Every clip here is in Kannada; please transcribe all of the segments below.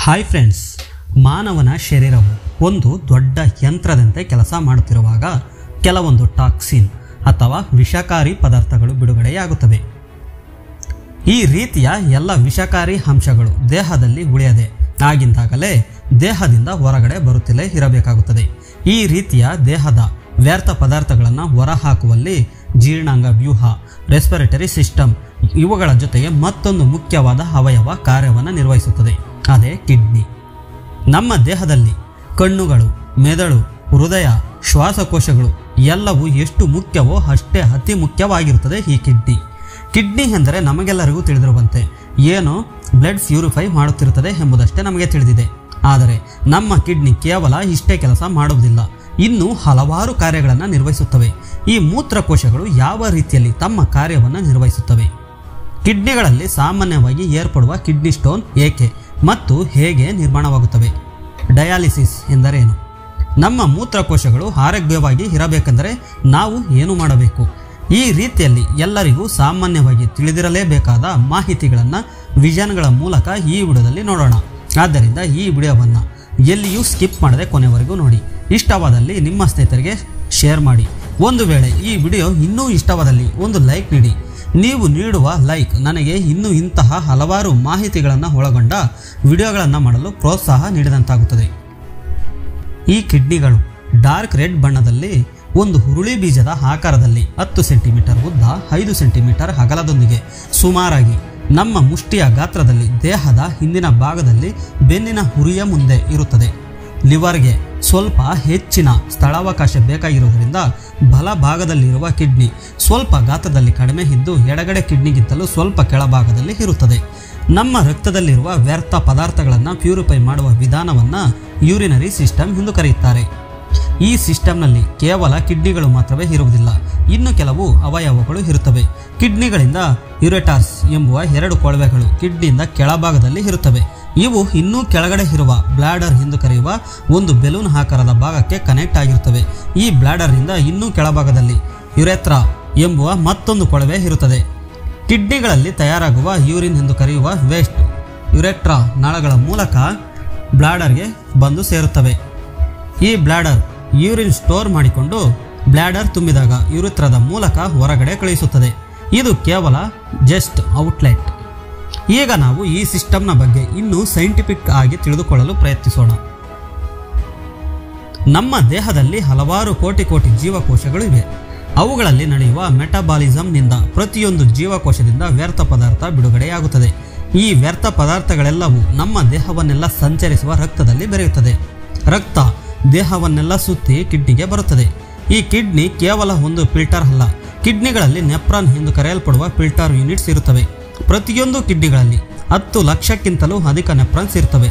ಹಾಯ್ ಫ್ರೆಂಡ್ಸ್ ಮಾನವನ ಶರೀರವು ಒಂದು ದೊಡ್ಡ ಯಂತ್ರದಂತೆ ಕೆಲಸ ಮಾಡುತ್ತಿರುವಾಗ ಕೆಲವೊಂದು ಟಾಕ್ಸಿನ್ ಅಥವಾ ವಿಷಕಾರಿ ಪದಾರ್ಥಗಳು ಬಿಡುಗಡೆಯಾಗುತ್ತವೆ ಈ ರೀತಿಯ ಎಲ್ಲ ವಿಷಕಾರಿ ಅಂಶಗಳು ದೇಹದಲ್ಲಿ ಉಳಿಯದೆ ಆಗಿಂದಾಗಲೇ ದೇಹದಿಂದ ಹೊರಗಡೆ ಬರುತ್ತಲೇ ಇರಬೇಕಾಗುತ್ತದೆ ಈ ರೀತಿಯ ದೇಹದ ವ್ಯರ್ಥ ಪದಾರ್ಥಗಳನ್ನು ಹೊರಹಾಕುವಲ್ಲಿ ಜೀರ್ಣಾಂಗ ವ್ಯೂಹ ರೆಸ್ಪಿರೇಟರಿ ಸಿಸ್ಟಮ್ ಇವುಗಳ ಜೊತೆಗೆ ಮತ್ತೊಂದು ಮುಖ್ಯವಾದ ಅವಯವ ಕಾರ್ಯವನ್ನು ನಿರ್ವಹಿಸುತ್ತದೆ ಅದೇ ಕಿಡ್ನಿ ನಮ್ಮ ದೇಹದಲ್ಲಿ ಕಣ್ಣುಗಳು ಮೆದುಳು ಹೃದಯ ಶ್ವಾಸಕೋಶಗಳು ಎಲ್ಲವೂ ಎಷ್ಟು ಮುಖ್ಯವೋ ಅಷ್ಟೇ ಅತಿ ಮುಖ್ಯವಾಗಿರುತ್ತದೆ ಈ ಕಿಡ್ನಿ ಕಿಡ್ನಿ ಎಂದರೆ ನಮಗೆಲ್ಲರಿಗೂ ತಿಳಿದಿರುವಂತೆ ಏನು ಬ್ಲಡ್ ಪ್ಯೂರಿಫೈ ಮಾಡುತ್ತಿರುತ್ತದೆ ಎಂಬುದಷ್ಟೇ ನಮಗೆ ತಿಳಿದಿದೆ ಆದರೆ ನಮ್ಮ ಕಿಡ್ನಿ ಕೇವಲ ಇಷ್ಟೇ ಕೆಲಸ ಮಾಡುವುದಿಲ್ಲ ಇನ್ನು ಹಲವಾರು ಕಾರ್ಯಗಳನ್ನು ನಿರ್ವಹಿಸುತ್ತವೆ ಈ ಮೂತ್ರಕೋಶಗಳು ಯಾವ ರೀತಿಯಲ್ಲಿ ತಮ್ಮ ಕಾರ್ಯವನ್ನು ನಿರ್ವಹಿಸುತ್ತವೆ ಕಿಡ್ನಿಗಳಲ್ಲಿ ಸಾಮಾನ್ಯವಾಗಿ ಏರ್ಪಡುವ ಕಿಡ್ನಿ ಸ್ಟೋನ್ ಏಕೆ ಮತ್ತು ಹೇಗೆ ನಿರ್ಮಾಣವಾಗುತ್ತವೆ ಡಯಾಲಿಸಿಸ್ ಎಂದರೇನು ನಮ್ಮ ಮೂತ್ರಕೋಶಗಳು ಆರೋಗ್ಯವಾಗಿ ಇರಬೇಕೆಂದರೆ ನಾವು ಏನು ಮಾಡಬೇಕು ಈ ರೀತಿಯಲ್ಲಿ ಎಲ್ಲರಿಗೂ ಸಾಮಾನ್ಯವಾಗಿ ತಿಳಿದಿರಲೇಬೇಕಾದ ಮಾಹಿತಿಗಳನ್ನು ವಿಷನ್ಗಳ ಮೂಲಕ ಈ ವಿಡಿಯೋದಲ್ಲಿ ನೋಡೋಣ ಆದ್ದರಿಂದ ಈ ವಿಡಿಯೋವನ್ನು ಎಲ್ಲಿಯೂ ಸ್ಕಿಪ್ ಮಾಡದೆ ಕೊನೆವರೆಗೂ ನೋಡಿ ಇಷ್ಟವಾದಲ್ಲಿ ನಿಮ್ಮ ಸ್ನೇಹಿತರಿಗೆ ಶೇರ್ ಮಾಡಿ ಒಂದು ವೇಳೆ ಈ ವಿಡಿಯೋ ಇನ್ನೂ ಇಷ್ಟವಾದಲ್ಲಿ ಒಂದು ಲೈಕ್ ನೀಡಿ ನೀವು ನೀಡುವ ಲೈಕ್ ನನಗೆ ಇನ್ನೂ ಇಂತಹ ಹಲವಾರು ಮಾಹಿತಿಗಳನ್ನು ಒಳಗೊಂಡ ವಿಡಿಯೋಗಳನ್ನು ಮಾಡಲು ಪ್ರೋತ್ಸಾಹ ನೀಡಿದಂತಾಗುತ್ತದೆ ಈ ಕಿಡ್ನಿಗಳು ಡಾರ್ಕ್ ರೆಡ್ ಬಣ್ಣದಲ್ಲಿ ಒಂದು ಹುರುಳಿ ಬೀಜದ ಆಕಾರದಲ್ಲಿ ಹತ್ತು ಸೆಂಟಿಮೀಟರ್ ಉದ್ದ ಐದು ಸೆಂಟಿಮೀಟರ್ ಅಗಲದೊಂದಿಗೆ ಸುಮಾರಾಗಿ ನಮ್ಮ ಮುಷ್ಟಿಯ ಗಾತ್ರದಲ್ಲಿ ದೇಹದ ಹಿಂದಿನ ಭಾಗದಲ್ಲಿ ಬೆನ್ನಿನ ಹುರಿಯ ಮುಂದೆ ಇರುತ್ತದೆ ಲಿವರ್ಗೆ ಸ್ವಲ್ಪ ಹೆಚ್ಚಿನ ಸ್ಥಳಾವಕಾಶ ಬೇಕಾಗಿರುವುದರಿಂದ ಬಲ ಭಾಗದಲ್ಲಿರುವ ಕಿಡ್ನಿ ಸ್ವಲ್ಪ ಗಾತ್ರದಲ್ಲಿ ಕಡಿಮೆ ಇದ್ದು ಎಡಗಡೆ ಕಿಡ್ನಿಗಿಂತಲೂ ಸ್ವಲ್ಪ ಕೆಳಭಾಗದಲ್ಲಿ ಇರುತ್ತದೆ ನಮ್ಮ ರಕ್ತದಲ್ಲಿರುವ ವ್ಯರ್ಥ ಪದಾರ್ಥಗಳನ್ನು ಪ್ಯೂರಿಫೈ ಮಾಡುವ ವಿಧಾನವನ್ನು ಯೂರಿನರಿ ಸಿಸ್ಟಮ್ ಎಂದು ಕರೆಯುತ್ತಾರೆ ಈ ಸಿಸ್ಟಮ್ನಲ್ಲಿ ಕೇವಲ ಕಿಡ್ನಿಗಳು ಮಾತ್ರವೇ ಇರುವುದಿಲ್ಲ ಇನ್ನು ಕೆಲವು ಅವಯವಗಳು ಇರುತ್ತವೆ ಕಿಡ್ನಿಗಳಿಂದ ಯುರೆಟಾರ್ಸ್ ಎಂಬುವ ಎರಡು ಕೊಳವೆಗಳು ಕಿಡ್ನಿಯಿಂದ ಕೆಳಭಾಗದಲ್ಲಿ ಇರುತ್ತವೆ ಇವು ಇನ್ನೂ ಕೆಳಗಡೆ ಇರುವ ಬ್ಲಾಡರ್ ಎಂದು ಕರೆಯುವ ಒಂದು ಬೆಲೂನ್ ಆಕಾರದ ಭಾಗಕ್ಕೆ ಕನೆಕ್ಟ್ ಆಗಿರುತ್ತವೆ ಈ ಬ್ಲಾಡರ್ನಿಂದ ಇನ್ನೂ ಕೆಳಭಾಗದಲ್ಲಿ ಯುರೆತ್ರಾ ಎಂಬುವ ಮತ್ತೊಂದು ಕೊಳವೆ ಇರುತ್ತದೆ ಕಿಡ್ನಿಗಳಲ್ಲಿ ತಯಾರಾಗುವ ಯೂರಿನ್ ಎಂದು ಕರೆಯುವ ವೇಸ್ಟ್ ಯುರೆಟ್ರಾ ನಾಳಗಳ ಮೂಲಕ ಬ್ಲಾಡರ್ಗೆ ಬಂದು ಸೇರುತ್ತವೆ ಈ ಬ್ಲಾಡರ್ ಯೂರಿನ್ ಸ್ಟೋರ್ ಮಾಡಿಕೊಂಡು ಬ್ಲಾಡರ್ ತುಂಬಿದಾಗ ಯುರಿತ್ರದ ಮೂಲಕ ಹೊರಗಡೆ ಕಳುಹಿಸುತ್ತದೆ ಇದು ಕೇವಲ ಜಸ್ಟ್ ಔಟ್ಲೆಟ್ ಈಗ ನಾವು ಈ ಸಿಸ್ಟಮ್ನ ಬಗ್ಗೆ ಇನ್ನೂ ಸೈಂಟಿಫಿಕ್ ಆಗಿ ತಿಳಿದುಕೊಳ್ಳಲು ಪ್ರಯತ್ನಿಸೋಣ ನಮ್ಮ ದೇಹದಲ್ಲಿ ಹಲವಾರು ಕೋಟಿ ಕೋಟಿ ಜೀವಕೋಶಗಳು ಇವೆ ಅವುಗಳಲ್ಲಿ ನಡೆಯುವ ಮೆಟಬಾಲಿಸಂನಿಂದ ಪ್ರತಿಯೊಂದು ಜೀವಕೋಶದಿಂದ ವ್ಯರ್ಥ ಪದಾರ್ಥ ಬಿಡುಗಡೆಯಾಗುತ್ತದೆ ಈ ವ್ಯರ್ಥ ಪದಾರ್ಥಗಳೆಲ್ಲವೂ ನಮ್ಮ ದೇಹವನ್ನೆಲ್ಲ ಸಂಚರಿಸುವ ರಕ್ತದಲ್ಲಿ ಬೆರೆಯುತ್ತದೆ ರಕ್ತ ದೇಹವನ್ನೆಲ್ಲ ಸುತ್ತಿ ಕಿಡ್ನಿಗೆ ಬರುತ್ತದೆ ಈ ಕಿಡ್ನಿ ಕೇವಲ ಒಂದು ಫಿಲ್ಟರ್ ಅಲ್ಲ ಕಿಡ್ನಿಗಳಲ್ಲಿ ನೆಪ್ರಾನ್ ಎಂದು ಕರೆಯಲ್ಪಡುವ ಫಿಲ್ಟರ್ ಯೂನಿಟ್ಸ್ ಇರುತ್ತವೆ ಪ್ರತಿಯೊಂದು ಕಿಡ್ನಿಗಳಲ್ಲಿ ಹತ್ತು ಲಕ್ಷಕ್ಕಿಂತಲೂ ಅಧಿಕ ನೆಪ್ರಾನ್ಸ್ ಇರ್ತವೆ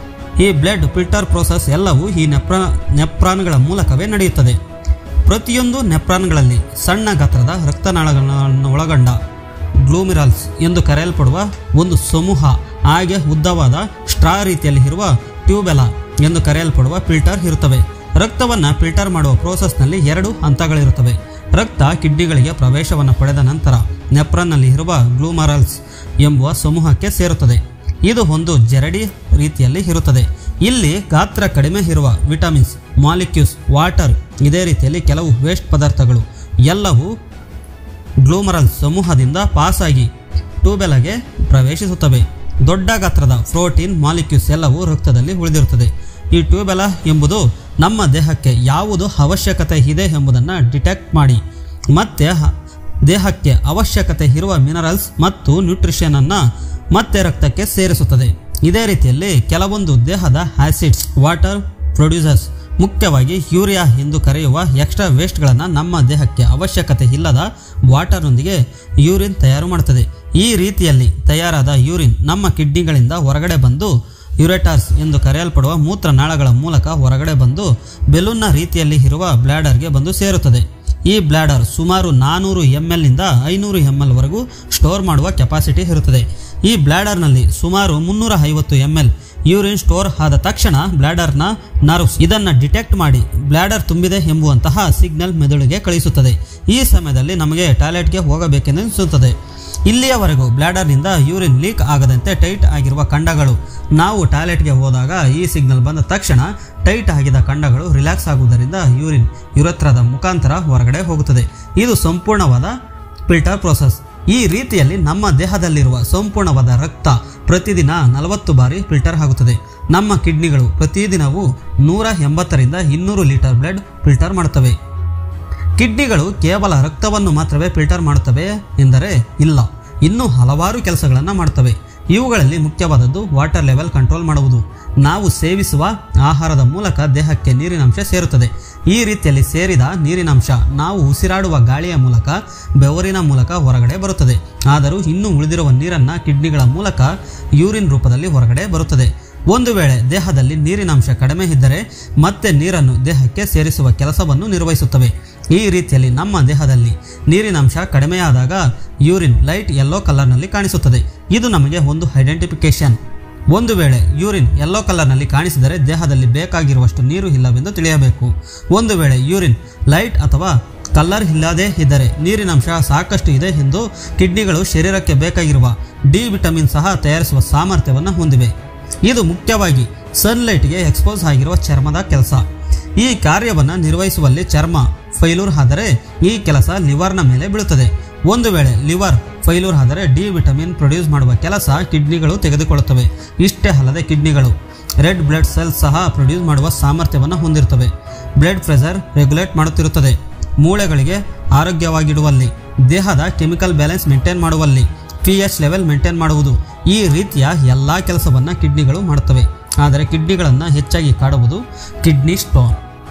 ಈ ಬ್ಲಡ್ ಫಿಲ್ಟರ್ ಪ್ರೋಸೆಸ್ ಎಲ್ಲವೂ ಈ ನೆಪ್ರಾ ನೆಪ್ರಾನ್ಗಳ ಮೂಲಕವೇ ನಡೆಯುತ್ತದೆ ಪ್ರತಿಯೊಂದು ನೆಪ್ರಾನ್ಗಳಲ್ಲಿ ಸಣ್ಣ ಗಾತ್ರದ ರಕ್ತನಾಳಗಳನ್ನು ಒಳಗೊಂಡ ಗ್ಲೂಮಿರಲ್ಸ್ ಎಂದು ಕರೆಯಲ್ಪಡುವ ಒಂದು ಸಮೂಹ ಹಾಗೆ ಉದ್ದವಾದ ಸ್ಟ್ರಾ ರೀತಿಯಲ್ಲಿ ಇರುವ ಟ್ಯೂಬೆಲಾ ಎಂದು ಕರೆಯಲ್ಪಡುವ ಫಿಲ್ಟರ್ ಇರುತ್ತವೆ ರಕ್ತವನ್ನು ಫಿಲ್ಟರ್ ಮಾಡುವ ಪ್ರೋಸೆಸ್ನಲ್ಲಿ ಎರಡು ಹಂತಗಳಿರುತ್ತವೆ ರಕ್ತ ಕಿಡ್ನಿಗಳಿಗೆ ಪ್ರವೇಶವನ್ನು ಪಡೆದ ನಂತರ ನೆಪ್ರಾನ್ನಲ್ಲಿ ಇರುವ ಗ್ಲೂಮರಲ್ಸ್ ಎಂಬುವ ಸಮೂಹಕ್ಕೆ ಸೇರುತ್ತದೆ ಇದು ಒಂದು ಜರಡಿ ರೀತಿಯಲ್ಲಿ ಇರುತ್ತದೆ ಇಲ್ಲಿ ಗಾತ್ರ ಕಡಿಮೆ ಇರುವ ವಿಟಮಿನ್ಸ್ ಮಾಲಿಕ್ಯೂಲ್ಸ್ ವಾಟರ್ ಇದೇ ರೀತಿಯಲ್ಲಿ ಕೆಲವು ವೇಸ್ಟ್ ಪದಾರ್ಥಗಳು ಎಲ್ಲವೂ ಗ್ಲೂಮರಲ್ ಸಮೂಹದಿಂದ ಪಾಸಾಗಿ ಟ್ಯೂಬೆಲಗೆ ಪ್ರವೇಶಿಸುತ್ತವೆ ದೊಡ್ಡ ಗಾತ್ರದ ಪ್ರೋಟೀನ್ ಮಾಲಿಕ್ಯೂಲ್ಸ್ ಎಲ್ಲವೂ ರಕ್ತದಲ್ಲಿ ಉಳಿದಿರುತ್ತದೆ ಈ ಟ್ಯೂಬೆಲ ಎಂಬುದು ನಮ್ಮ ದೇಹಕ್ಕೆ ಯಾವುದು ಅವಶ್ಯಕತೆ ಇದೆ ಎಂಬುದನ್ನು ಡಿಟೆಕ್ಟ್ ಮಾಡಿ ಮತ್ತೆ ಹ- ದೇಹಕ್ಕೆ ಅವಶ್ಯಕತೆ ಇರುವ ಮಿನರಲ್ಸ್ ಮತ್ತು ನ್ಯೂಟ್ರಿಷನನ್ನು ಮತ್ತೆ ರಕ್ತಕ್ಕೆ ಸೇರಿಸುತ್ತದೆ ಇದೇ ರೀತಿಯಲ್ಲಿ ಕೆಲವೊಂದು ದೇಹದ ಆಸಿಡ್ಸ್ ವಾಟರ್ ಪ್ರೊಡ್ಯೂಸರ್ಸ್ ಮುಖ್ಯವಾಗಿ ಯೂರಿಯಾ ಎಂದು ಕರೆಯುವ ಎಕ್ಸ್ಟ್ರಾ ವೇಸ್ಟ್ಗಳನ್ನು ನಮ್ಮ ದೇಹಕ್ಕೆ ಅವಶ್ಯಕತೆ ಇಲ್ಲದ ವಾಟರ್ನೊಂದಿಗೆ ಯೂರಿನ್ ತಯಾರು ಮಾಡುತ್ತದೆ ಈ ರೀತಿಯಲ್ಲಿ ತಯಾರಾದ ಯೂರಿನ್ ನಮ್ಮ ಕಿಡ್ನಿಗಳಿಂದ ಹೊರಗಡೆ ಬಂದು ಯುರೆಟಾರ್ಸ್ ಎಂದು ಕರೆಯಲ್ಪಡುವ ಮೂತ್ರನಾಳಗಳ ಮೂಲಕ ಹೊರಗಡೆ ಬಂದು ಬೆಲೂನ್ನ ರೀತಿಯಲ್ಲಿ ಇರುವ ಬ್ಲ್ಯಾಡರ್ಗೆ ಬಂದು ಸೇರುತ್ತದೆ ಈ ಬ್ಲ್ಯಾಡರ್ ಸುಮಾರು ನಾನೂರು ಎಮ್ ಎಲ್ನಿಂದ ಐನೂರು ಎಮ್ ಎಲ್ ವರೆಗೂ ಸ್ಟೋರ್ ಮಾಡುವ ಕೆಪಾಸಿಟಿ ಇರುತ್ತದೆ ಈ ಬ್ಲ್ಯಾಡರ್ನಲ್ಲಿ ಸುಮಾರು ಮುನ್ನೂರ ಐವತ್ತು ಎಮ್ ಎಲ್ ಯೂರಿನ್ ಸ್ಟೋರ್ ಆದ ತಕ್ಷಣ ಬ್ಲ್ಯಾಡರ್ನ ನರ್ವ್ಸ್ ಇದನ್ನು ಡಿಟೆಕ್ಟ್ ಮಾಡಿ ಬ್ಲ್ಯಾಡರ್ ತುಂಬಿದೆ ಎಂಬುವಂತಹ ಸಿಗ್ನಲ್ ಮೆದುಳಿಗೆ ಕಳಿಸುತ್ತದೆ ಈ ಸಮಯದಲ್ಲಿ ನಮಗೆ ಟಾಯ್ಲೆಟ್ಗೆ ಹೋಗಬೇಕೆಂದು ಅನಿಸುತ್ತದೆ ಇಲ್ಲಿಯವರೆಗೂ ಬ್ಲ್ಯಾಡರ್ನಿಂದ ಯೂರಿನ್ ಲೀಕ್ ಆಗದಂತೆ ಟೈಟ್ ಆಗಿರುವ ಖಂಡಗಳು ನಾವು ಟಾಯ್ಲೆಟ್ಗೆ ಹೋದಾಗ ಈ ಸಿಗ್ನಲ್ ಬಂದ ತಕ್ಷಣ ಟೈಟ್ ಆಗಿದ ಖಂಡಗಳು ರಿಲ್ಯಾಕ್ಸ್ ಆಗುವುದರಿಂದ ಯೂರಿನ್ ಯುರತ್ರದ ಮುಖಾಂತರ ಹೊರಗಡೆ ಹೋಗುತ್ತದೆ ಇದು ಸಂಪೂರ್ಣವಾದ ಫಿಲ್ಟರ್ ಪ್ರೋಸೆಸ್ ಈ ರೀತಿಯಲ್ಲಿ ನಮ್ಮ ದೇಹದಲ್ಲಿರುವ ಸಂಪೂರ್ಣವಾದ ರಕ್ತ ಪ್ರತಿದಿನ ನಲವತ್ತು ಬಾರಿ ಫಿಲ್ಟರ್ ಆಗುತ್ತದೆ ನಮ್ಮ ಕಿಡ್ನಿಗಳು ಪ್ರತಿದಿನವೂ ನೂರ ಎಂಬತ್ತರಿಂದ ಇನ್ನೂರು ಲೀಟರ್ ಬ್ಲಡ್ ಫಿಲ್ಟರ್ ಮಾಡುತ್ತವೆ ಕಿಡ್ನಿಗಳು ಕೇವಲ ರಕ್ತವನ್ನು ಮಾತ್ರವೇ ಫಿಲ್ಟರ್ ಮಾಡುತ್ತವೆ ಎಂದರೆ ಇಲ್ಲ ಇನ್ನೂ ಹಲವಾರು ಕೆಲಸಗಳನ್ನು ಮಾಡುತ್ತವೆ ಇವುಗಳಲ್ಲಿ ಮುಖ್ಯವಾದದ್ದು ವಾಟರ್ ಲೆವೆಲ್ ಕಂಟ್ರೋಲ್ ಮಾಡುವುದು ನಾವು ಸೇವಿಸುವ ಆಹಾರದ ಮೂಲಕ ದೇಹಕ್ಕೆ ನೀರಿನಂಶ ಸೇರುತ್ತದೆ ಈ ರೀತಿಯಲ್ಲಿ ಸೇರಿದ ನೀರಿನಂಶ ನಾವು ಉಸಿರಾಡುವ ಗಾಳಿಯ ಮೂಲಕ ಬೆವರಿನ ಮೂಲಕ ಹೊರಗಡೆ ಬರುತ್ತದೆ ಆದರೂ ಇನ್ನೂ ಉಳಿದಿರುವ ನೀರನ್ನು ಕಿಡ್ನಿಗಳ ಮೂಲಕ ಯೂರಿನ್ ರೂಪದಲ್ಲಿ ಹೊರಗಡೆ ಬರುತ್ತದೆ ಒಂದು ವೇಳೆ ದೇಹದಲ್ಲಿ ನೀರಿನಂಶ ಕಡಿಮೆ ಇದ್ದರೆ ಮತ್ತೆ ನೀರನ್ನು ದೇಹಕ್ಕೆ ಸೇರಿಸುವ ಕೆಲಸವನ್ನು ನಿರ್ವಹಿಸುತ್ತವೆ ಈ ರೀತಿಯಲ್ಲಿ ನಮ್ಮ ದೇಹದಲ್ಲಿ ನೀರಿನಂಶ ಕಡಿಮೆಯಾದಾಗ ಯೂರಿನ್ ಲೈಟ್ ಯೆಲ್ಲೋ ಕಲರ್ನಲ್ಲಿ ಕಾಣಿಸುತ್ತದೆ ಇದು ನಮಗೆ ಒಂದು ಐಡೆಂಟಿಫಿಕೇಶನ್ ಒಂದು ವೇಳೆ ಯೂರಿನ್ ಯೆಲ್ಲೋ ಕಲರ್ನಲ್ಲಿ ಕಾಣಿಸಿದರೆ ದೇಹದಲ್ಲಿ ಬೇಕಾಗಿರುವಷ್ಟು ನೀರು ಇಲ್ಲವೆಂದು ತಿಳಿಯಬೇಕು ಒಂದು ವೇಳೆ ಯೂರಿನ್ ಲೈಟ್ ಅಥವಾ ಕಲರ್ ಇಲ್ಲದೇ ಇದ್ದರೆ ನೀರಿನಂಶ ಸಾಕಷ್ಟು ಇದೆ ಎಂದು ಕಿಡ್ನಿಗಳು ಶರೀರಕ್ಕೆ ಬೇಕಾಗಿರುವ ಡಿ ವಿಟಮಿನ್ ಸಹ ತಯಾರಿಸುವ ಸಾಮರ್ಥ್ಯವನ್ನು ಹೊಂದಿವೆ ಇದು ಮುಖ್ಯವಾಗಿ ಸನ್ಲೈಟ್ಗೆ ಎಕ್ಸ್ಪೋಸ್ ಆಗಿರುವ ಚರ್ಮದ ಕೆಲಸ ಈ ಕಾರ್ಯವನ್ನು ನಿರ್ವಹಿಸುವಲ್ಲಿ ಚರ್ಮ ಫೈಲೂರ್ ಆದರೆ ಈ ಕೆಲಸ ಲಿವರ್ನ ಮೇಲೆ ಬೀಳುತ್ತದೆ ಒಂದು ವೇಳೆ ಲಿವರ್ ಫೈಲೂರ್ ಆದರೆ ಡಿ ವಿಟಮಿನ್ ಪ್ರೊಡ್ಯೂಸ್ ಮಾಡುವ ಕೆಲಸ ಕಿಡ್ನಿಗಳು ತೆಗೆದುಕೊಳ್ಳುತ್ತವೆ ಇಷ್ಟೇ ಅಲ್ಲದೆ ಕಿಡ್ನಿಗಳು ರೆಡ್ ಬ್ಲಡ್ ಸೆಲ್ಸ್ ಸಹ ಪ್ರೊಡ್ಯೂಸ್ ಮಾಡುವ ಸಾಮರ್ಥ್ಯವನ್ನು ಹೊಂದಿರುತ್ತವೆ ಬ್ಲಡ್ ಪ್ರೆಷರ್ ರೆಗ್ಯುಲೇಟ್ ಮಾಡುತ್ತಿರುತ್ತದೆ ಮೂಳೆಗಳಿಗೆ ಆರೋಗ್ಯವಾಗಿಡುವಲ್ಲಿ ದೇಹದ ಕೆಮಿಕಲ್ ಬ್ಯಾಲೆನ್ಸ್ ಮೇಂಟೈನ್ ಮಾಡುವಲ್ಲಿ ಪಿ ಎಚ್ ಲೆವೆಲ್ ಮೇಂಟೈನ್ ಮಾಡುವುದು ಈ ರೀತಿಯ ಎಲ್ಲ ಕೆಲಸವನ್ನು ಕಿಡ್ನಿಗಳು ಮಾಡುತ್ತವೆ ಆದರೆ ಕಿಡ್ನಿಗಳನ್ನು ಹೆಚ್ಚಾಗಿ ಕಾಡುವುದು ಕಿಡ್ನಿ ಸ್ಟೋನ್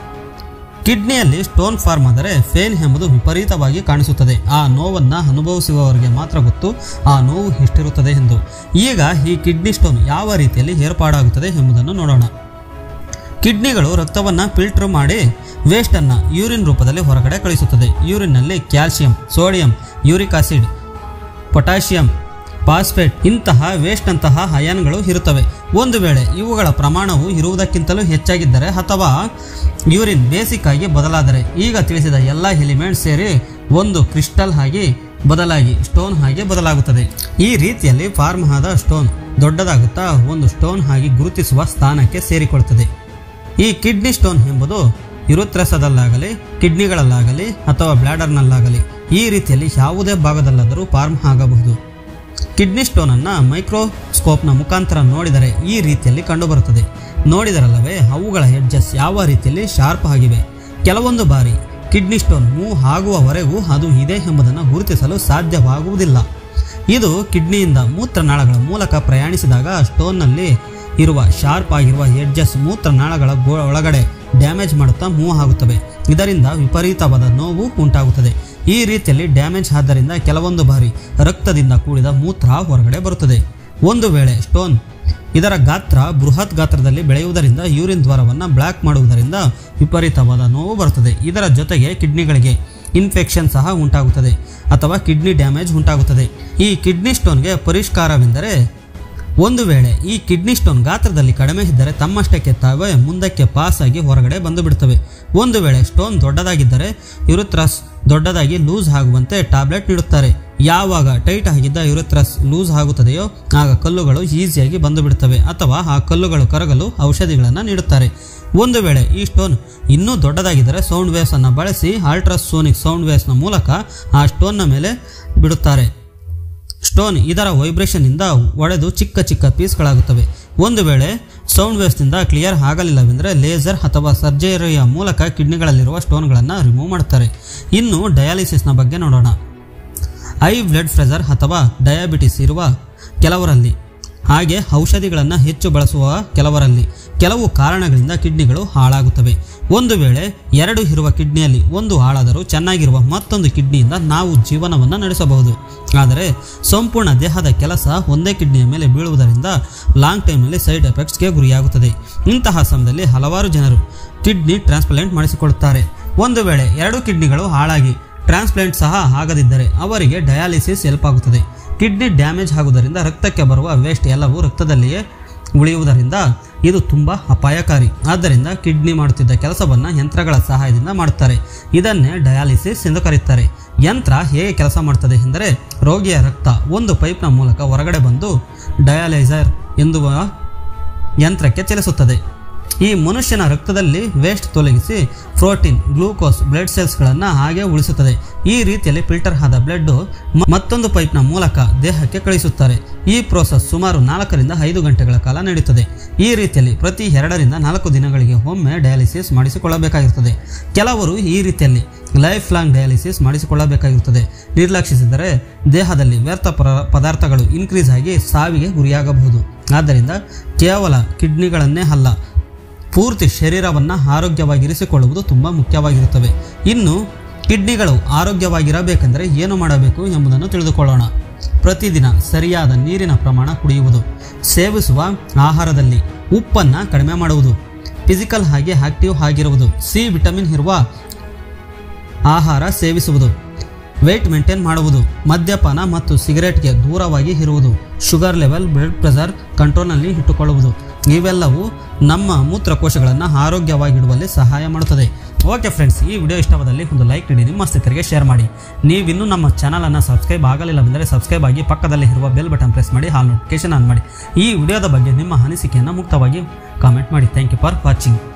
ಕಿಡ್ನಿಯಲ್ಲಿ ಸ್ಟೋನ್ ಫಾರ್ಮ್ ಆದರೆ ಫೇನ್ ಎಂಬುದು ವಿಪರೀತವಾಗಿ ಕಾಣಿಸುತ್ತದೆ ಆ ನೋವನ್ನು ಅನುಭವಿಸುವವರಿಗೆ ಮಾತ್ರ ಗೊತ್ತು ಆ ನೋವು ಎಷ್ಟಿರುತ್ತದೆ ಎಂದು ಈಗ ಈ ಕಿಡ್ನಿ ಸ್ಟೋನ್ ಯಾವ ರೀತಿಯಲ್ಲಿ ಏರ್ಪಾಡಾಗುತ್ತದೆ ಎಂಬುದನ್ನು ನೋಡೋಣ ಕಿಡ್ನಿಗಳು ರಕ್ತವನ್ನು ಫಿಲ್ಟರ್ ಮಾಡಿ ವೇಸ್ಟನ್ನು ಯೂರಿನ್ ರೂಪದಲ್ಲಿ ಹೊರಗಡೆ ಕಳಿಸುತ್ತದೆ ಯೂರಿನ್ನಲ್ಲಿ calcium sodium uric acid potassium phosphate ಇಂತಹ ವೇಸ್ಟ್ನಂತಹ ಅಯಾನ್ಗಳು ಇರುತ್ತವೆ ಒಂದು ವೇಳೆ ಇವುಗಳ ಪ್ರಮಾಣವು ಇರುವುದಕ್ಕಿಂತಲೂ ಹೆಚ್ಚಾಗಿದ್ದರೆ ಅಥವಾ ಯೂರಿನ್ ಬೇಸಿಕ್ ಆಗಿ ಬದಲಾದರೆ ಈಗ ತಿಳಿಸಿದ ಎಲ್ಲ ಎಲಿಮೆಂಟ್ಸ್ ಸೇರಿ ಒಂದು ಕ್ರಿಸ್ಟಲ್ ಆಗಿ ಬದಲಾಗಿ ಸ್ಟೋನ್ ಆಗಿ ಬದಲಾಗುತ್ತದೆ ಈ ರೀತಿಯಲ್ಲಿ ಫಾರ್ಮ್ ಆದ ಸ್ಟೋನ್ ದೊಡ್ಡದಾಗುತ್ತಾ ಒಂದು ಸ್ಟೋನ್ ಆಗಿ ಗುರುತಿಸುವ ಸ್ಥಾನಕ್ಕೆ ಸೇರಿಕೊಳ್ಳುತ್ತದೆ ಈ ಕಿಡ್ನಿ ಸ್ಟೋನ್ ಎಂಬುದು ಯುರುತ್ರಸದಲ್ಲಾಗಲಿ ಕಿಡ್ನಿಗಳಲ್ಲಾಗಲಿ ಅಥವಾ ಬ್ಲ್ಯಾಡರ್ನಲ್ಲಾಗಲಿ ಈ ರೀತಿಯಲ್ಲಿ ಯಾವುದೇ ಭಾಗದಲ್ಲಾದರೂ ಫಾರ್ಮ್ ಆಗಬಹುದು ಕಿಡ್ನಿ ಸ್ಟೋನನ್ನು ಮೈಕ್ರೋಸ್ಕೋಪ್ನ ಮುಖಾಂತರ ನೋಡಿದರೆ ಈ ರೀತಿಯಲ್ಲಿ ಕಂಡುಬರುತ್ತದೆ ನೋಡಿದರಲ್ಲವೇ ಅವುಗಳ ಎಡ್ಜಸ್ ಯಾವ ರೀತಿಯಲ್ಲಿ ಶಾರ್ಪ್ ಆಗಿವೆ ಕೆಲವೊಂದು ಬಾರಿ ಕಿಡ್ನಿ ಸ್ಟೋನ್ ಮೂವ್ ಆಗುವವರೆಗೂ ಅದು ಇದೆ ಎಂಬುದನ್ನು ಗುರುತಿಸಲು ಸಾಧ್ಯವಾಗುವುದಿಲ್ಲ ಇದು ಕಿಡ್ನಿಯಿಂದ ಮೂತ್ರನಾಳಗಳ ಮೂಲಕ ಪ್ರಯಾಣಿಸಿದಾಗ ಸ್ಟೋನ್ನಲ್ಲಿ ಇರುವ ಶಾರ್ಪ್ ಆಗಿರುವ ಎಡ್ಜಸ್ ಮೂತ್ರನಾಳಗಳ ಗೋ ಒಳಗಡೆ ಡ್ಯಾಮೇಜ್ ಮಾಡುತ್ತಾ ಮೂವ್ ಆಗುತ್ತವೆ ಇದರಿಂದ ವಿಪರೀತವಾದ ನೋವು ಉಂಟಾಗುತ್ತದೆ ಈ ರೀತಿಯಲ್ಲಿ ಡ್ಯಾಮೇಜ್ ಆದ್ದರಿಂದ ಕೆಲವೊಂದು ಬಾರಿ ರಕ್ತದಿಂದ ಕೂಡಿದ ಮೂತ್ರ ಹೊರಗಡೆ ಬರುತ್ತದೆ ಒಂದು ವೇಳೆ ಸ್ಟೋನ್ ಇದರ ಗಾತ್ರ ಬೃಹತ್ ಗಾತ್ರದಲ್ಲಿ ಬೆಳೆಯುವುದರಿಂದ ಯೂರಿನ್ ದ್ವಾರವನ್ನು ಬ್ಲಾಕ್ ಮಾಡುವುದರಿಂದ ವಿಪರೀತವಾದ ನೋವು ಬರುತ್ತದೆ ಇದರ ಜೊತೆಗೆ ಕಿಡ್ನಿಗಳಿಗೆ ಇನ್ಫೆಕ್ಷನ್ ಸಹ ಉಂಟಾಗುತ್ತದೆ ಅಥವಾ ಕಿಡ್ನಿ ಡ್ಯಾಮೇಜ್ ಉಂಟಾಗುತ್ತದೆ ಈ ಕಿಡ್ನಿ ಸ್ಟೋನ್ಗೆ ಪರಿಷ್ಕಾರವೆಂದರೆ ಒಂದು ವೇಳೆ ಈ ಕಿಡ್ನಿ ಸ್ಟೋನ್ ಗಾತ್ರದಲ್ಲಿ ಕಡಿಮೆ ಇದ್ದರೆ ತಮ್ಮಷ್ಟಕ್ಕೆ ತಾವೇ ಮುಂದಕ್ಕೆ ಪಾಸ್ ಆಗಿ ಹೊರಗಡೆ ಬಂದು ಬಿಡುತ್ತವೆ ಒಂದು ವೇಳೆ ಸ್ಟೋನ್ ದೊಡ್ಡದಾಗಿದ್ದರೆ ಯುರುತ್ರಸ್ ದೊಡ್ಡದಾಗಿ ಲೂಸ್ ಆಗುವಂತೆ ಟ್ಯಾಬ್ಲೆಟ್ ನೀಡುತ್ತಾರೆ ಯಾವಾಗ ಟೈಟ್ ಆಗಿದ್ದ ಯುರುತ್ರಸ್ ಲೂಸ್ ಆಗುತ್ತದೆಯೋ ಆಗ ಕಲ್ಲುಗಳು ಈಸಿಯಾಗಿ ಬಂದು ಬಿಡುತ್ತವೆ ಅಥವಾ ಆ ಕಲ್ಲುಗಳು ಕರಗಲು ಔಷಧಿಗಳನ್ನು ನೀಡುತ್ತಾರೆ ಒಂದು ವೇಳೆ ಈ ಸ್ಟೋನ್ ಇನ್ನೂ ದೊಡ್ಡದಾಗಿದ್ದರೆ ಸೌಂಡ್ ವೇವ್ಸ್ ಅನ್ನು ಬಳಸಿ ಅಲ್ಟ್ರಾಸೋನಿಕ್ ಸೌಂಡ್ ವೇವ್ಸ್ನ ಮೂಲಕ ಆ ಸ್ಟೋನ್ನ ಮೇಲೆ ಬಿಡುತ್ತಾರೆ ಸ್ಟೋನ್ ಇದರ ವೈಬ್ರೇಷನ್ನಿಂದ ಒಡೆದು ಚಿಕ್ಕ ಚಿಕ್ಕ ಪೀಸ್ಗಳಾಗುತ್ತವೆ ಒಂದು ವೇಳೆ ಸೌಂಡ್ ವೇವ್ಸ್ನಿಂದ ಕ್ಲಿಯರ್ ಆಗಲಿಲ್ಲವೆಂದರೆ ಲೇಸರ್ ಅಥವಾ ಸರ್ಜರಿಯ ಮೂಲಕ ಕಿಡ್ನಿಗಳಲ್ಲಿರುವ ಸ್ಟೋನ್ಗಳನ್ನು ರಿಮೂವ್ ಮಾಡುತ್ತಾರೆ ಇನ್ನು ಡಯಾಲಿಸಿಸ್ನ ಬಗ್ಗೆ ನೋಡೋಣ ಹೈ ಬ್ಲಡ್ ಪ್ರೆಷರ್ ಅಥವಾ ಡಯಾಬಿಟಿಸ್ ಇರುವ ಕೆಲವರಲ್ಲಿ ಹಾಗೆ ಔಷಧಿಗಳನ್ನು ಹೆಚ್ಚು ಬಳಸುವ ಕೆಲವರಲ್ಲಿ ಕೆಲವು ಕಾರಣಗಳಿಂದ ಕಿಡ್ನಿಗಳು ಹಾಳಾಗುತ್ತವೆ ಒಂದು ವೇಳೆ ಎರಡು ಇರುವ ಕಿಡ್ನಿಯಲ್ಲಿ ಒಂದು ಹಾಳಾದರೂ ಚೆನ್ನಾಗಿರುವ ಮತ್ತೊಂದು ಕಿಡ್ನಿಯಿಂದ ನಾವು ಜೀವನವನ್ನು ನಡೆಸಬಹುದು ಆದರೆ ಸಂಪೂರ್ಣ ದೇಹದ ಕೆಲಸ ಒಂದೇ ಕಿಡ್ನಿಯ ಮೇಲೆ ಬೀಳುವುದರಿಂದ ಲಾಂಗ್ ಟೈಮ್ನಲ್ಲಿ ಸೈಡ್ ಎಫೆಕ್ಟ್ಸ್ಗೆ ಗುರಿಯಾಗುತ್ತದೆ ಇಂತಹ ಸಮಯದಲ್ಲಿ ಹಲವಾರು ಜನರು ಕಿಡ್ನಿ ಟ್ರಾನ್ಸ್ಪ್ಲಾಂಟ್ ಮಾಡಿಸಿಕೊಳ್ಳುತ್ತಾರೆ ಒಂದು ವೇಳೆ ಎರಡು ಕಿಡ್ನಿಗಳು ಹಾಳಾಗಿ ಟ್ರಾನ್ಸ್ಪ್ಲಾಂಟ್ ಸಹ ಆಗದಿದ್ದರೆ ಅವರಿಗೆ ಡಯಾಲಿಸಿಸ್ ಹೆಲ್ಪ್ ಆಗುತ್ತದೆ ಕಿಡ್ನಿ ಡ್ಯಾಮೇಜ್ ಆಗುವುದರಿಂದ ರಕ್ತಕ್ಕೆ ಬರುವ ವೇಸ್ಟ್ ಎಲ್ಲವೂ ರಕ್ತದಲ್ಲಿಯೇ ಉಳಿಯುವುದರಿಂದ ಇದು ತುಂಬ ಅಪಾಯಕಾರಿ ಆದ್ದರಿಂದ ಕಿಡ್ನಿ ಮಾಡುತ್ತಿದ್ದ ಕೆಲಸವನ್ನು ಯಂತ್ರಗಳ ಸಹಾಯದಿಂದ ಮಾಡುತ್ತಾರೆ ಇದನ್ನೇ ಡಯಾಲಿಸಿಸ್ ಎಂದು ಕರೆಯುತ್ತಾರೆ ಯಂತ್ರ ಹೇಗೆ ಕೆಲಸ ಮಾಡ್ತದೆ ಎಂದರೆ ರೋಗಿಯ ರಕ್ತ ಒಂದು ಪೈಪ್ನ ಮೂಲಕ ಹೊರಗಡೆ ಬಂದು ಡಯಾಲೈಸರ್ ಎಂದುವ ಯಂತ್ರಕ್ಕೆ ಚಲಿಸುತ್ತದೆ ಈ ಮನುಷ್ಯನ ರಕ್ತದಲ್ಲಿ ವೇಸ್ಟ್ ತೊಲಗಿಸಿ ಪ್ರೋಟೀನ್ ಗ್ಲೂಕೋಸ್ ಬ್ಲಡ್ ಸೆಲ್ಸ್ಗಳನ್ನು ಹಾಗೆ ಉಳಿಸುತ್ತದೆ ಈ ರೀತಿಯಲ್ಲಿ ಫಿಲ್ಟರ್ ಆದ ಬ್ಲಡ್ ಮತ್ತೊಂದು ಪೈಪ್ನ ಮೂಲಕ ದೇಹಕ್ಕೆ ಕಳಿಸುತ್ತಾರೆ ಈ ಪ್ರೋಸೆಸ್ ಸುಮಾರು ನಾಲ್ಕರಿಂದ ಐದು ಗಂಟೆಗಳ ಕಾಲ ನಡೆಯುತ್ತದೆ ಈ ರೀತಿಯಲ್ಲಿ ಪ್ರತಿ ಎರಡರಿಂದ ನಾಲ್ಕು ದಿನಗಳಿಗೆ ಒಮ್ಮೆ ಡಯಾಲಿಸಿಸ್ ಮಾಡಿಸಿಕೊಳ್ಳಬೇಕಾಗಿರುತ್ತದೆ ಕೆಲವರು ಈ ರೀತಿಯಲ್ಲಿ ಲೈಫ್ ಲಾಂಗ್ ಡಯಾಲಿಸಿಸ್ ಮಾಡಿಸಿಕೊಳ್ಳಬೇಕಾಗಿರುತ್ತದೆ ನಿರ್ಲಕ್ಷಿಸಿದರೆ ದೇಹದಲ್ಲಿ ವ್ಯರ್ಥ ಪರ- ಪದಾರ್ಥಗಳು ಇನ್ಕ್ರೀಸ್ ಆಗಿ ಸಾವಿಗೆ ಗುರಿಯಾಗಬಹುದು ಆದ್ದರಿಂದ ಕೇವಲ ಕಿಡ್ನಿಗಳನ್ನೇ ಅಲ್ಲ ಪೂರ್ತಿ ಶರೀರವನ್ನು ಆರೋಗ್ಯವಾಗಿರಿಸಿಕೊಳ್ಳುವುದು ತುಂಬ ಮುಖ್ಯವಾಗಿರುತ್ತವೆ ಇನ್ನು ಕಿಡ್ನಿಗಳು ಆರೋಗ್ಯವಾಗಿರಬೇಕೆಂದರೆ ಏನು ಮಾಡಬೇಕು ಎಂಬುದನ್ನು ತಿಳಿದುಕೊಳ್ಳೋಣ ಪ್ರತಿದಿನ ಸರಿಯಾದ ನೀರಿನ ಪ್ರಮಾಣ ಕುಡಿಯುವುದು ಸೇವಿಸುವ ಆಹಾರದಲ್ಲಿ ಉಪ್ಪನ್ನು ಕಡಿಮೆ ಮಾಡುವುದು ಫಿಸಿಕಲ್ ಆಗಿ ಆಕ್ಟಿವ್ ಆಗಿರುವುದು ಸಿ ವಿಟಮಿನ್ ಇರುವ ಆಹಾರ ಸೇವಿಸುವುದು ವೆಯ್ಟ್ ಮೇಂಟೈನ್ ಮಾಡುವುದು ಮದ್ಯಪಾನ ಮತ್ತು ಸಿಗರೆಟ್ಗೆ ದೂರವಾಗಿ ಇರುವುದು ಶುಗರ್ ಲೆವೆಲ್ ಬ್ಲಡ್ ಪ್ರೆಷರ್ ಕಂಟ್ರೋಲ್ನಲ್ಲಿ ಇಟ್ಟುಕೊಳ್ಳುವುದು ಇವೆಲ್ಲವೂ ನಮ್ಮ ಮೂತ್ರಕೋಶಗಳನ್ನು ಆರೋಗ್ಯವಾಗಿಡುವಲ್ಲಿ ಸಹಾಯ ಮಾಡುತ್ತದೆ ಓಕೆ ಫ್ರೆಂಡ್ಸ್ ಈ ವಿಡಿಯೋ ಇಷ್ಟವಾದಲ್ಲಿ ಒಂದು ಲೈಕ್ ನೀಡಿ ನಿಮ್ಮ ಸ್ನೇಹಿತರಿಗೆ ಶೇರ್ ಮಾಡಿ ನೀವಿನ್ನೂ ನಮ್ಮ ಚಾನಲನ್ನು ಸಬ್ಸ್ಕ್ರೈಬ್ ಆಗಲಿಲ್ಲವೆಂದರೆ ಸಬ್ಸ್ಕ್ರೈಬ್ ಆಗಿ ಪಕ್ಕದಲ್ಲಿ ಇರುವ ಬೆಲ್ ಬಟನ್ ಪ್ರೆಸ್ ಮಾಡಿ ಹಾಲ್ ನೋಟಿಫಿಕೇಶನ್ ಆನ್ ಮಾಡಿ ಈ ವಿಡಿಯೋದ ಬಗ್ಗೆ ನಿಮ್ಮ ಅನಿಸಿಕೆಯನ್ನು ಮುಕ್ತವಾಗಿ ಕಾಮೆಂಟ್ ಮಾಡಿ ಥ್ಯಾಂಕ್ ಯು ಫಾರ್ ವಾಚಿಂಗ್